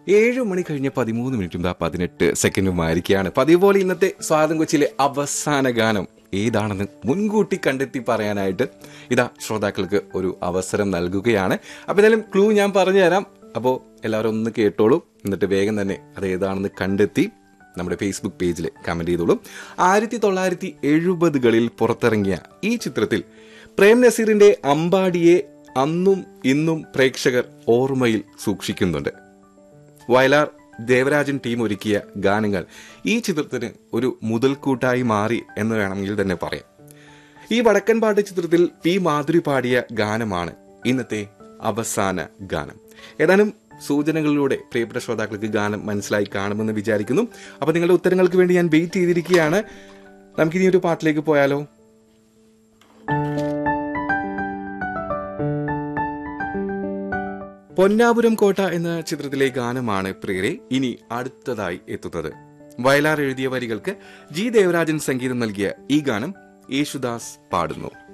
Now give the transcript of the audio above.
ഏഴ് മണി കഴിഞ്ഞ് പതിമൂന്ന് മിനിറ്റും ദാ പതിനെട്ട് സെക്കൻഡുമായിരിക്കുകയാണ് പതിവ് പോലെ ഇന്നത്തെ സ്വാതം കൊച്ചിയിലെ അവസാന ഗാനം ഏതാണെന്ന് മുൻകൂട്ടി കണ്ടെത്തി പറയാനായിട്ട് ഇതാ ശ്രോതാക്കൾക്ക് ഒരു അവസരം നൽകുകയാണ് അപ്പോൾ എന്തായാലും ക്ലൂ ഞാൻ പറഞ്ഞു തരാം അപ്പോൾ എല്ലാവരും ഒന്ന് കേട്ടോളൂ എന്നിട്ട് വേഗം തന്നെ അത് ഏതാണെന്ന് കണ്ടെത്തി നമ്മുടെ ഫേസ്ബുക്ക് പേജിൽ കമന്റ് ചെയ്തോളൂ ആയിരത്തി തൊള്ളായിരത്തി എഴുപതുകളിൽ പുറത്തിറങ്ങിയ ഈ ചിത്രത്തിൽ പ്രേം നസീറിന്റെ അമ്പാടിയെ അന്നും ഇന്നും പ്രേക്ഷകർ ഓർമ്മയിൽ സൂക്ഷിക്കുന്നുണ്ട് വയലാർ ദേവരാജൻ ടീം ഒരുക്കിയ ഗാനങ്ങൾ ഈ ചിത്രത്തിന് ഒരു മുതൽക്കൂട്ടായി മാറി എന്ന് വേണമെങ്കിൽ തന്നെ പറയാം ഈ വടക്കൻ പാട്ട് ചിത്രത്തിൽ പി മാധുരി പാടിയ ഗാനമാണ് ഇന്നത്തെ അവസാന ഗാനം ഏതാനും സൂചനകളിലൂടെ പ്രിയപ്പെട്ട ശ്രോതാക്കൾക്ക് ഗാനം മനസ്സിലായി കാണുമെന്ന് വിചാരിക്കുന്നു അപ്പൊ നിങ്ങളുടെ ഉത്തരങ്ങൾക്ക് വേണ്ടി ഞാൻ വെയിറ്റ് ചെയ്തിരിക്കുകയാണ് നമുക്കിനി ഒരു പാട്ടിലേക്ക് പോയാലോ പൊന്നാപുരം കോട്ട എന്ന ചിത്രത്തിലെ ഗാനമാണ് പ്രിയരെ ഇനി അടുത്തതായി എത്തുന്നത് വയലാർ എഴുതിയ വരികൾക്ക് ജി ദേവരാജൻ സംഗീതം നൽകിയ ഈ ഗാനം യേശുദാസ് പാടുന്നു